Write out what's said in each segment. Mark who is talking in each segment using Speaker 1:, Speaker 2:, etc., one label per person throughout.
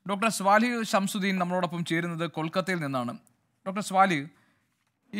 Speaker 1: Doctor സ്വാലി Shamsuddin നമ്മളോടൊപ്പം ചേരുന്നത് കൊൽക്കത്തയിൽ നിന്നാണ് ഡോക്ടർ സ്വാലി ഈ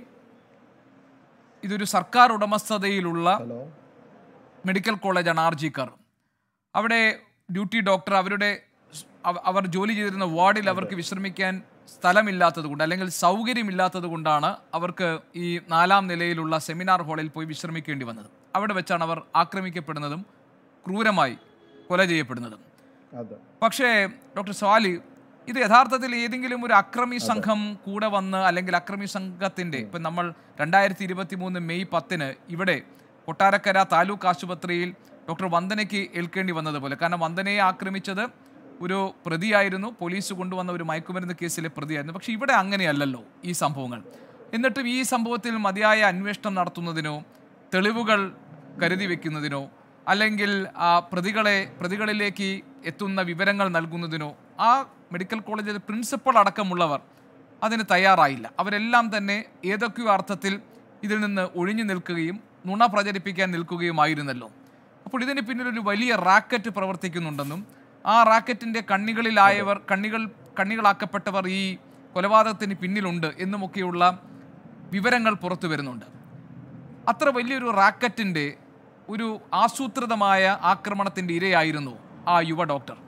Speaker 1: ഇതൊരു സർക്കാർ ഉടമസ്ഥതയിലുള്ള
Speaker 2: ഹലോ
Speaker 1: മെഡിക്കൽ കോളേജാണ് ആർ ജി കർ അവിടെ ഡ്യൂട്ടി ഡോക്ടർ അവരുടെ സ് അവ- അവർ ജോലി ചെയ്തിരുന്ന വാർഡിൽ അവർക്ക് വിശ്രമിക്കാൻ സ്ഥലമില്ലാത്തത് കൊണ്ട് അല്ലെങ്കിൽ സൗകര്യമില്ലാത്തത് കൊണ്ടാണ് അവർക്ക് ഈ നാലാം നിലയിലുള്ള സെമിനാർ ഹാളിൽ പോയി വിശ്രമിക്കേണ്ടി വന്നത് അവിടെ വെച്ചാണ് അവർ ആക്രമിക്കപ്പെടുന്നതും ക്രൂരമായി കൊല ചെയ്യപ്പെടുന്നതും
Speaker 2: അതെ
Speaker 1: പക്ഷേ ഡോക്ടർ സ്വാലി ഇത് യഥാർത്ഥത്തിൽ ഏതെങ്കിലും ഒരു അക്രമി സംഘം കൂടെ വന്ന് അല്ലെങ്കിൽ അക്രമി സംഘത്തിന്റെ ഇപ്പം നമ്മൾ രണ്ടായിരത്തി ഇരുപത്തി മൂന്ന് മെയ് പത്തിന് ഇവിടെ കൊട്ടാരക്കര താലൂക്ക് ആശുപത്രിയിൽ ഡോക്ടർ വന്ദനയ്ക്ക് ഏൽക്കേണ്ടി വന്നതുപോലെ കാരണം വന്ദനയെ ആക്രമിച്ചത് ഒരു പ്രതിയായിരുന്നു പോലീസ് കൊണ്ടുവന്ന ഒരു മയക്കുമരുന്ന് കേസിലെ പ്രതിയായിരുന്നു പക്ഷേ ഇവിടെ അങ്ങനെയല്ലല്ലോ ഈ സംഭവങ്ങൾ എന്നിട്ടും ഈ സംഭവത്തിൽ മതിയായ അന്വേഷണം നടത്തുന്നതിനോ തെളിവുകൾ കരുതി വെക്കുന്നതിനോ അല്ലെങ്കിൽ ആ പ്രതികളെ പ്രതികളിലേക്ക് എത്തുന്ന വിവരങ്ങൾ നൽകുന്നതിനോ ആ മെഡിക്കൽ കോളേജിലെ പ്രിൻസിപ്പൾ അടക്കമുള്ളവർ അതിന് തയ്യാറായില്ല അവരെല്ലാം തന്നെ ഏതൊക്കെയോ അർത്ഥത്തിൽ ഇതിൽ നിന്ന് ഒഴിഞ്ഞു നിൽക്കുകയും നുണ പ്രചരിപ്പിക്കാൻ നിൽക്കുകയുമായിരുന്നല്ലോ അപ്പോൾ ഇതിന് പിന്നിൽ ഒരു വലിയ റാക്കറ്റ് പ്രവർത്തിക്കുന്നുണ്ടെന്നും ആ റാക്കറ്റിന്റെ കണ്ണികളിലായവർ കണ്ണികൾ കണ്ണികളാക്കപ്പെട്ടവർ ഈ കൊലപാതകത്തിന് പിന്നിലുണ്ട് എന്നുമൊക്കെയുള്ള വിവരങ്ങൾ പുറത്തു വരുന്നുണ്ട് അത്ര വലിയൊരു റാക്കറ്റിന്റെ ഒരു ആസൂത്രിതമായ ആക്രമണത്തിന്റെ ഇരയായിരുന്നു ആ യുവ ഡോക്ടർ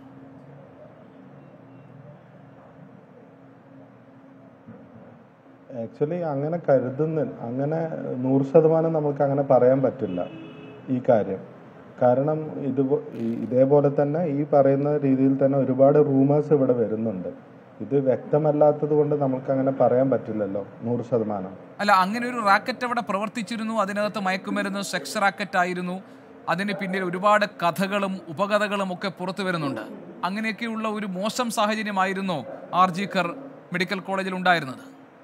Speaker 2: ആക്ച്വലി അങ്ങനെ കരുതുന്ന അങ്ങനെ നൂറ് ശതമാനം നമുക്ക് അങ്ങനെ പറയാൻ പറ്റില്ല ഈ കാര്യം കാരണം ഇത് ഇതേപോലെ തന്നെ ഈ പറയുന്ന രീതിയിൽ തന്നെ ഒരുപാട് റൂമേഴ്സ് ഇവിടെ വരുന്നുണ്ട് ഇത് വ്യക്തമല്ലാത്തത് കൊണ്ട് നമുക്ക് അങ്ങനെ പറയാൻ പറ്റില്ലല്ലോ നൂറ് ശതമാനം
Speaker 1: അല്ല അങ്ങനെ ഒരു റാക്കറ്റ് അവിടെ പ്രവർത്തിച്ചിരുന്നു അതിനകത്ത് മയക്കുമരുന്ന് സെക്സ് റാക്കറ്റ് ആയിരുന്നു അതിന് പിന്നിൽ ഒരുപാട് കഥകളും ഉപകഥകളും ഒക്കെ പുറത്തു വരുന്നുണ്ട് അങ്ങനെയൊക്കെയുള്ള ഒരു മോശം സാഹചര്യമായിരുന്നു ആർ ജി കർ മെഡിക്കൽ കോളേജിൽ ഉണ്ടായിരുന്നത്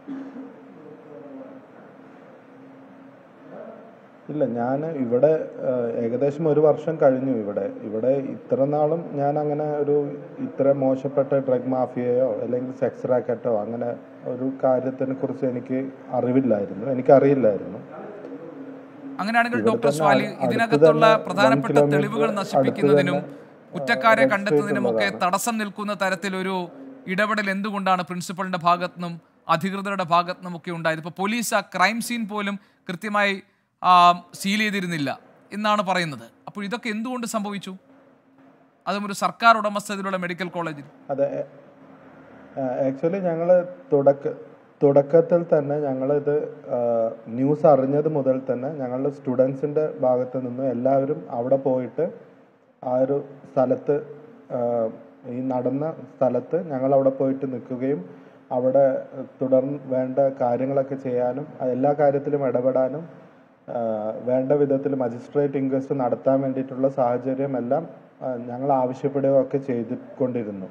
Speaker 2: ഇല്ല ഞാൻ ഇവിടെ ഏഹ്, ഏകദേശം ഒരു വർഷം കഴിഞ്ഞു ഇവിടെ ഇവിടെ ഇത്ര നാളും ഞാൻ അങ്ങനെ ഒരു ഇത്ര മോശപ്പെട്ട ഡ്രഗ് മാഫിയയോ അല്ലെങ്കിൽ സെക്സ് റാക്കറ്റോ അങ്ങനെ ഒരു കാര്യത്തിനെ കുറിച്ച് എനിക്ക് അറിവില്ലായിരുന്നു എനിക്കറിയില്ലായിരുന്നു
Speaker 1: അങ്ങനെയാണെങ്കിൽ
Speaker 2: ഇവിടെ
Speaker 1: ഡോക്ടർ
Speaker 2: തന്നെ
Speaker 1: സ്വാലി
Speaker 2: അടുത്ത്
Speaker 1: ഇതിനകത്തുള്ള
Speaker 2: തന്നെ
Speaker 1: പ്രധാനപ്പെട്ട
Speaker 2: one kilometer
Speaker 1: തെളിവുകൾ
Speaker 2: അടുത്ത്
Speaker 1: നശിപ്പിക്കുന്നതിനും
Speaker 2: തന്നെ
Speaker 1: കുറ്റക്കാരെ
Speaker 2: magistrate
Speaker 1: കണ്ടെത്തുന്നതിനുമൊക്കെ
Speaker 2: ഉള്ളതാണ്.
Speaker 1: തടസ്സം നിൽക്കുന്ന തരത്തിലൊരു ഇടപെടൽ എന്തുകൊണ്ടാണ് പ്രിൻസിപ്പളിന്റെ ഭാഗത്തുനിന്നും അധികൃതരുടെ ഭാഗത്തുനിന്നും ഒക്കെ ഉണ്ടായത് ഇപ്പോൾ പോലീസ് ആ ക്രൈം സീൻ പോലും കൃത്യമായി സീൽ ചെയ്തിരുന്നില്ല എന്നാണ് പറയുന്നത് അപ്പോൾ ഇതൊക്കെ എന്തുകൊണ്ട് സംഭവിച്ചു അതും ഒരു സർക്കാർ ഉടമസ്ഥതയിലുള്ള മെഡിക്കൽ കോളേജിൽ
Speaker 2: അതെ ആക്ച്വലി ഞങ്ങൾ തുടക്ക തുടക്കത്തിൽ തന്നെ ഞങ്ങളിത് ന്യൂസ് അറിഞ്ഞത് മുതൽ തന്നെ ഞങ്ങളുടെ സ്റ്റുഡൻസിൻ്റെ ഭാഗത്ത് നിന്ന് എല്ലാവരും അവിടെ പോയിട്ട് ആ ഒരു സ്ഥലത്ത് ആ, ഈ നടന്ന സ്ഥലത്ത് ഞങ്ങൾ അവിടെ പോയിട്ട് നിൽക്കുകയും അവിടെ തുടർന്ന് വേണ്ട കാര്യങ്ങളൊക്കെ ചെയ്യാനും എല്ലാ കാര്യത്തിലും ഇടപെടാനും ആ, വേണ്ട വിധത്തിൽ മജിസ്ട്രേറ്റ് ഇൻക്വസ്റ്റ് നടത്താൻ വേണ്ടിയിട്ടുള്ള സാഹചര്യം എല്ലാം ആ, ഞങ്ങൾ ആവശ്യപ്പെടുകയൊക്കെ ചെയ്തുകൊണ്ടിരുന്നു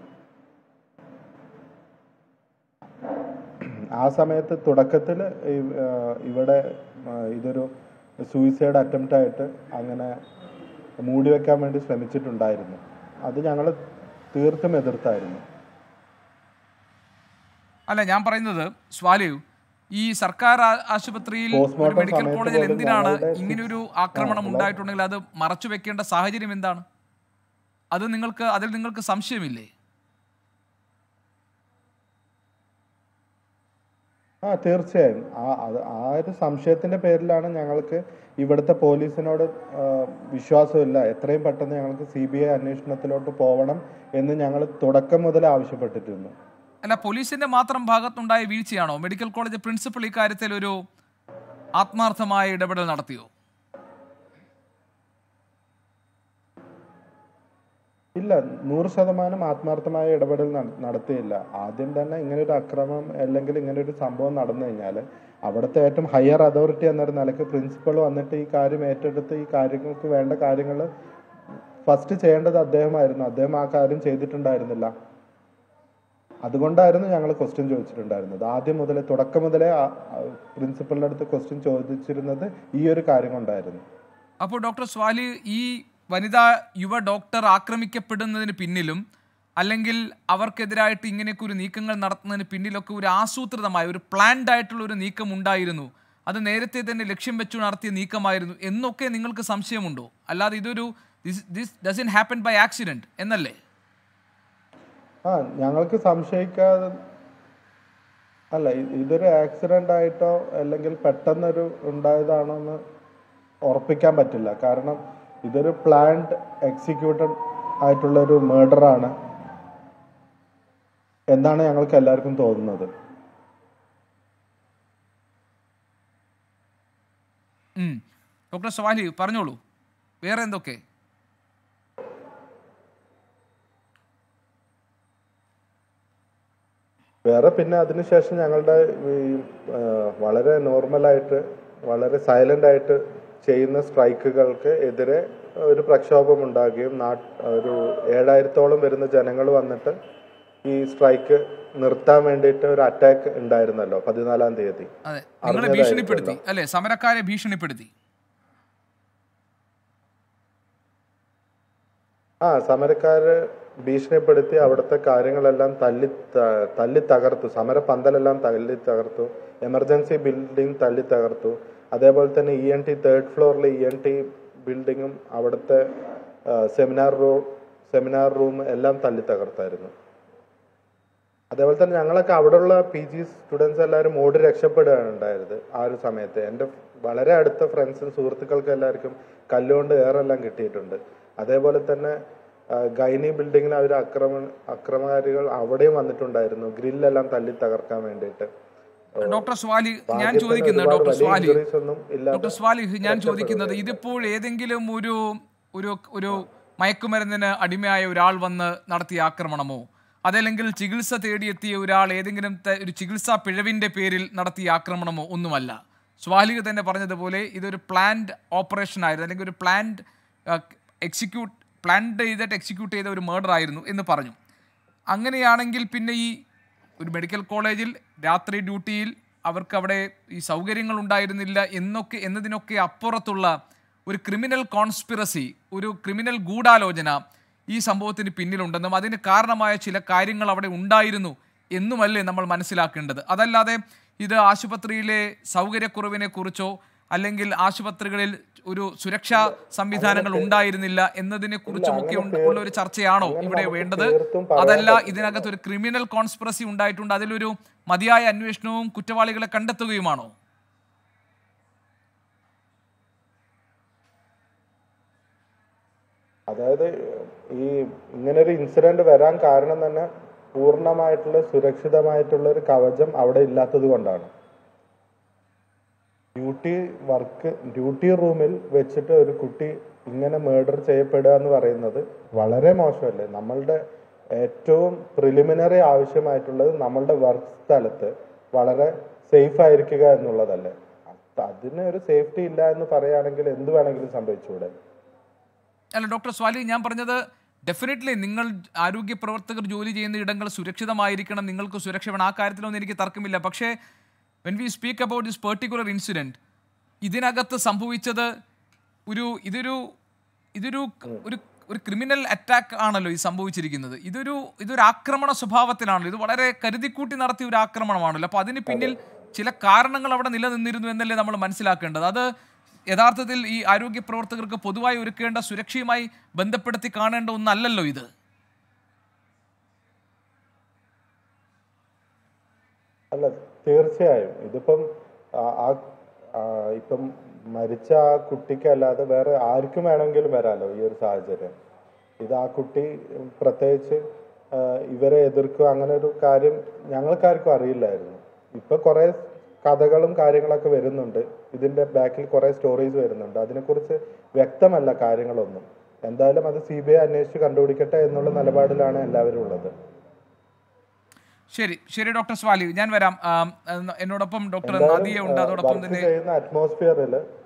Speaker 2: ആ സമയത്ത് തുടക്കത്തിൽ ഇവിടെ ആ, ഇതൊരു സൂയിസൈഡ് അറ്റംപ്റ്റ് ആയിട്ട് അങ്ങനെ മൂടി വെക്കാൻ വേണ്ടി ശ്രമിച്ചിട്ടുണ്ടായിരുന്നു അത് ഞങ്ങൾ തീർത്തും എതിർത്തായിരുന്നു
Speaker 1: അല്ല ഞാൻ പറയുന്നത് സ്വാലിയു ഈ സർക്കാർ ആ- ആശുപത്രിയിൽ ഒരു
Speaker 2: Postmortem
Speaker 1: മെഡിക്കൽ
Speaker 2: സമയത്ത്
Speaker 1: കോളേജിൽ
Speaker 2: പോലും
Speaker 1: എന്തിനാണ്
Speaker 2: ഞങ്ങളുടെ
Speaker 1: ഇങ്ങനെയൊരു
Speaker 2: six-
Speaker 1: ആക്രമണം
Speaker 2: ആ, hello?
Speaker 1: ഉണ്ടായിട്ടുണ്ടെങ്കിൽ അത് മറച്ചു വെക്കേണ്ട സാഹചര്യം എന്താണ് അത് നിങ്ങൾക്ക് അതിൽ നിങ്ങൾക്ക് സംശയമില്ലേ
Speaker 2: ആ തീർച്ചയായും ആ അത് ആ ഒരു സംശയത്തിന്റെ പേരിലാണ് ഞങ്ങൾക്ക് ഇവിടുത്തെ പോലീസിനോട് ആ, വിശ്വാസമില്ല എത്രയും പെട്ടെന്ന് ഞങ്ങൾക്ക് സി ബി ഐ അന്വേഷണത്തിലോട്ട് പോകണം എന്ന് ഞങ്ങൾ തുടക്കം മുതൽ ആവശ്യപ്പെട്ടിരുന്നു
Speaker 1: അല്ല പോലീസിന്റെ മാത്രം ഭാഗത്തുണ്ടായ വീഴ്ചയാണോ മെഡിക്കൽ കോളേജ് പ്രിൻസിപ്പൽ ഇക്കാര്യത്തിൽ ഒരു ആത്മാർത്ഥമായ ഇടപെടൽ നടത്തിയോ
Speaker 2: ഇല്ല നൂറ് ശതമാനം ആത്മാർത്ഥമായ ഇടപെടൽ നട- നടത്തിയില്ല ആദ്യം തന്നെ ഇങ്ങനെ ഒരു അക്രമം അല്ലെങ്കിൽ ഇങ്ങനെ ഒരു സംഭവം നടന്നു കഴിഞ്ഞാൽ അവിടുത്തെ ഏറ്റവും ഹയർ അതോറിറ്റി എന്നൊരു നിലയ്ക്ക് പ്രിൻസിപ്പൾ വന്നിട്ട് ഈ കാര്യം ഏറ്റെടുത്ത് ഈ കാര്യങ്ങൾക്ക് വേണ്ട കാര്യങ്ങൾ ഫസ്റ്റ് ചെയ്യേണ്ടത് അദ്ദേഹമായിരുന്നു അദ്ദേഹം ആ കാര്യം ചെയ്തിട്ടുണ്ടായിരുന്നില്ല അതുകൊണ്ടായിരുന്നു ഞങ്ങൾ ക്വസ്റ്റ്യൻ ചോദിച്ചിട്ടുണ്ടായിരുന്നത് ആദ്യം മുതലേ തുടക്കം മുതലേ പ്രിൻസിപ്പളിന്റെ അടുത്ത് ക്വസ്റ്റ്യൻ ചോദിച്ചിരുന്നത് ഈ ഒരു കാര്യം കൊണ്ടായിരുന്നു
Speaker 1: അപ്പോൾ ഡോക്ടർ സ്വാലി ഈ വനിതാ യുവ ഡോക്ടർ ആക്രമിക്കപ്പെടുന്നതിന് പിന്നിലും അല്ലെങ്കിൽ അവർക്കെതിരായിട്ട് ഇങ്ങനെയൊക്കെ ഒരു നീക്കങ്ങൾ നടത്തുന്നതിന് പിന്നിലൊക്കെ ഒരു ആസൂത്രിതമായ ഒരു പ്ലാൻഡ് ആയിട്ടുള്ള ഒരു നീക്കം ഉണ്ടായിരുന്നു അത് നേരത്തെ തന്നെ ലക്ഷ്യം വെച്ചു നടത്തിയ നീക്കമായിരുന്നു എന്നൊക്കെ നിങ്ങൾക്ക് സംശയമുണ്ടോ അല്ലാതെ ഇതൊരു this doesn't happen by accident എന്നല്ലേ
Speaker 2: ആ ഞങ്ങൾക്ക് സംശയിക്കാതെ അല്ല ഇ- ഇതൊരു ആക്സിഡന്റ് ആയിട്ടോ അല്ലെങ്കിൽ പെട്ടെന്നൊരു ഉണ്ടായതാണോ എന്ന് ഉറപ്പിക്കാൻ പറ്റില്ല കാരണം ഇതൊരു പ്ലാൻഡ് എക്സിക്യൂട്ടഡ് ആയിട്ടുള്ള ഒരു മേർഡറാണ് എന്നാണ് ഞങ്ങൾക്ക് എല്ലാവർക്കും തോന്നുന്നത്
Speaker 1: ഉം. ഡോക്ടർ സ്വാലി പറഞ്ഞോളൂ വേറെ എന്തൊക്കെ
Speaker 2: വേറെ പിന്നെ അതിനുശേഷം ഞങ്ങളുടെ ഈ ആ, വളരെ നോർമലായിട്ട് വളരെ സൈലന്റ് ആയിട്ട് ചെയ്യുന്ന സ്ട്രൈക്കുകൾക്ക് എതിരെ ഒരു പ്രക്ഷോഭം ഉണ്ടാകുകയും നാട്ട് ഒരു ഏഴായിരത്തോളം വരുന്ന ജനങ്ങൾ വന്നിട്ട് ഈ സ്ട്രൈക്ക് നിർത്താൻ വേണ്ടിയിട്ട് ഒരു അറ്റാക്ക് ഉണ്ടായിരുന്നല്ലോ പതിനാലാം തീയതി
Speaker 1: അതെ നിങ്ങളെ ഭീഷണിപ്പെടുത്തി അല്ലെ സമരക്കാരെ ഭീഷണിപ്പെടുത്തി
Speaker 2: ആ സമരക്കാര് ഭീഷണിപ്പെടുത്തി അവിടുത്തെ കാര്യങ്ങളെല്ലാം തല്ലി ത- തല്ലി തകർത്തു സമര പന്തലെല്ലാം തല്ലി തകർത്തു എമർജൻസി ബിൽഡിംഗ് തല്ലി തകർത്തു അതേപോലെ തന്നെ ഇ എൻ ടി തേർഡ് ഫ്ലോറിലെ ഇ എൻ ടി ബിൽഡിങ്ങും അവിടുത്തെ സെമിനാർ റൂം സെമിനാർ റൂം എല്ലാം തല്ലി തകർത്തായിരുന്നു അതേപോലെ തന്നെ ഞങ്ങളൊക്കെ അവിടെയുള്ള പി ജി സ്റ്റുഡൻസ് എല്ലാവരും ഓടി രക്ഷപ്പെടുകയാണ് ഉണ്ടായത് ആ ഒരു സമയത്ത് എൻ്റെ വളരെ അടുത്ത ഫ്രണ്ട്സും സുഹൃത്തുക്കൾക്കും എല്ലാവർക്കും കല്ലുകൊണ്ട് ഏറെല്ലാം കിട്ടിയിട്ടുണ്ട് അതേപോലെ തന്നെ ആ, ഗൈനി ബിൽഡിങ്ങിൽ അവർ അക്രമ അക്രമകാരികൾ അവിടെയും വന്നിട്ടുണ്ടായിരുന്നു ഗ്രില്ലെല്ലാം തല്ലി തകർക്കാൻ വേണ്ടിയിട്ട്
Speaker 1: ഡോക്ടർ സ്വാലി ഞാൻ
Speaker 2: ഭാഗ്യത്തിന്
Speaker 1: ചോദിക്കുന്നത്
Speaker 2: ഒരുപാട്
Speaker 1: ഡോക്ടർ
Speaker 2: വലിയ
Speaker 1: സ്വാലി
Speaker 2: injuries ഒന്നും ഇല്ലാതെ
Speaker 1: ഡോക്ടർ സ്വാലി ഞാൻ ചോദിക്കുന്നത് ഇതിപ്പോൾ ഏതെങ്കിലും ഒരു ഒരു ഒരു മയക്കുമരുന്നിന് അടിമയായ ഒരാൾ വന്ന് നടത്തിയ ആക്രമണമോ അതല്ലെങ്കിൽ ചികിത്സ തേടിയെത്തിയ ഒരാൾ ഏതെങ്കിലും ത- ഒരു ചികിത്സാ പിഴവിന്റെ പേരിൽ നടത്തിയ ആക്രമണമോ ഒന്നുമല്ല സ്വാലിക തന്നെ പറഞ്ഞതുപോലെ ഇതൊരു പ്ലാൻഡ് ഓപ്പറേഷൻ ആയിരുന്നു അല്ലെങ്കിൽ ഒരു പ്ലാൻഡ് എക്സിക്യൂട്ട് പ്ലാൻഡ് ചെയ്തിട്ട് എക്സിക്യൂട്ട് ചെയ്ത ഒരു മർഡർ ആയിരുന്നു എന്ന് പറഞ്ഞു അങ്ങനെയാണെങ്കിൽ പിന്നെ ഈ ഒരു മെഡിക്കൽ കോളേജിൽ രാത്രി ഡ്യൂട്ടിയിൽ അവർക്ക് അവിടെ ഈ സൗകര്യങ്ങൾ ഉണ്ടായിരുന്നില്ല എന്നൊക്കെ എന്നതിനൊക്കെ അപ്പുറത്തുള്ള ഒരു ക്രിമിനൽ കോൺസ്പിറസി ഒരു ക്രിമിനൽ ഗൂഢാലോചന ഈ സംഭവത്തിന് പിന്നിലുണ്ടെന്നും അതിന് കാരണമായ ചില കാര്യങ്ങൾ അവിടെ ഉണ്ടായിരുന്നു എന്നുമല്ലേ നമ്മൾ മനസ്സിലാക്കേണ്ടത് അതല്ലാതെ ഇത് ആശുപത്രിയിലെ സൗകര്യക്കുറവിനെ കുറിച്ചോ അല്ലെങ്കിൽ ആശുപത്രികളിൽ ഒരു സുരക്ഷാ സംവിധാനങ്ങൾ ഉണ്ടായിരുന്നില്ല എന്നതിനെ കുറിച്ചും ഒക്കെ ഉണ്ട്- ഉള്ള ഒരു ചർച്ചയാണോ ഇവിടെ വേണ്ടത്
Speaker 2: തീർത്തും പറയാൻ
Speaker 1: അതല്ല ഇതിനകത്ത് ഒരു ക്രിമിനൽ കോൺസ്പിറസി ഉണ്ടായിട്ടുണ്ട് അതിലൊരു മതിയായ അന്വേഷണവും കുറ്റവാളികളെ കണ്ടെത്തുകയുമാണോ
Speaker 2: അതായത് ഈ ഇങ്ങനൊരു ഇൻസിഡന്റ് വരാൻ കാരണം തന്നെ പൂർണ്ണമായിട്ടുള്ള സുരക്ഷിതമായിട്ടുള്ള ഒരു കവചം അവിടെ ഇല്ലാത്തത് കൊണ്ടാണ് ഡ്യൂട്ടി വർക്ക് ഡ്യൂട്ടി റൂമിൽ വെച്ചിട്ട് ഒരു കുട്ടി ഇങ്ങനെ മേർഡർ ചെയ്യപ്പെടുക എന്ന് പറയുന്നത് വളരെ മോശമല്ലേ നമ്മളുടെ ഏറ്റവും പ്രിലിമിനറി ആവശ്യമായിട്ടുള്ളത് നമ്മളുടെ വർക്ക് സ്ഥലത്ത് വളരെ സേഫ് ആയിരിക്കുക എന്നുള്ളതല്ലേ അ- അതിന് ഒരു സേഫ്റ്റി ഇല്ല എന്ന് പറയുകയാണെങ്കിൽ എന്ത് വേണമെങ്കിലും സംഭവിച്ചുകൂടെ
Speaker 1: അല്ല ഡോക്ടർ സ്വാലി ഞാൻ പറഞ്ഞത് ഡെഫിനറ്റ്ലി നിങ്ങൾ ആരോഗ്യ പ്രവർത്തകർ ജോലി ചെയ്യുന്ന ഇടങ്ങൾ സുരക്ഷിതമായിരിക്കണം നിങ്ങൾക്ക് സുരക്ഷ വേണം ആ കാര്യത്തിലൊന്നും എനിക്ക് തർക്കമില്ല പക്ഷേ when we speak about this particular incident ഇതിനകത്ത് സംഭവിച്ചത് ഒരു ഇതൊരു ഇതൊരു ഒരു ഒരു ക്രിമിനൽ അറ്റാക്ക് ആണല്ലോ ഈ സംഭവിച്ചിരിക്കുന്നത് ഇതൊരു ഇതൊരു ആക്രമണ സ്വഭാവത്തിലാണല്ലോ ഇത് വളരെ കരുതിക്കൂട്ടി നടത്തിയ ഒരു ആക്രമണമാണല്ലോ അപ്പോൾ അതിന് പിന്നിൽ ചില കാരണങ്ങൾ അവിടെ നിലനിന്നിരുന്നു എന്നല്ലേ നമ്മൾ മനസ്സിലാക്കേണ്ടത് അത് യഥാർത്ഥത്തിൽ ഈ ആരോഗ്യ പ്രവർത്തകർക്ക് പൊതുവായി ഒരുക്കേണ്ട സുരക്ഷയുമായി ബന്ധപ്പെടുത്തി കാണേണ്ട ഒന്നല്ലല്ലോ ഇത്
Speaker 2: അല്ല തീർച്ചയായും ഇതിപ്പം ആ- ആ ആ, ഇപ്പം മരിച്ച ആ കുട്ടിക്ക് അല്ലാതെ വേറെ ആർക്കും വേണമെങ്കിലും വരാലോ ഈ ഒരു സാഹചര്യം ഇത് ആ കുട്ടി പ്രത്യേകിച്ച് ആ, ഇവരെ എതിർക്കുക അങ്ങനെ ഒരു കാര്യം ഞങ്ങൾക്കാർക്കും അറിയില്ലായിരുന്നു ഇപ്പൊ കുറെ കഥകളും കാര്യങ്ങളൊക്കെ വരുന്നുണ്ട് ഇതിന്റെ ബാക്കിൽ കുറെ സ്റ്റോറീസ് വരുന്നുണ്ട് അതിനെക്കുറിച്ച് വ്യക്തമല്ല കാര്യങ്ങളൊന്നും എന്തായാലും അത് സി ബി ഐ അന്വേഷിച്ച് കണ്ടുപിടിക്കട്ടെ എന്നുള്ള നിലപാടിലാണ് എല്ലാവരും ഉള്ളത്
Speaker 1: ശരി ശരി ഡോക്ടർ സ്വാലി ഞാൻ വരാം ആം, എന്ന- എന്നോടൊപ്പം ഡോക്ടർ
Speaker 2: എന്തായാലും,
Speaker 1: നദിയ ഉണ്ട്
Speaker 2: ആ,
Speaker 1: അതോടൊപ്പം
Speaker 2: വർക്ക്
Speaker 1: തന്നെ
Speaker 2: ചെയ്യുന്ന അറ്റ്മോസ്ഫിയറിൽ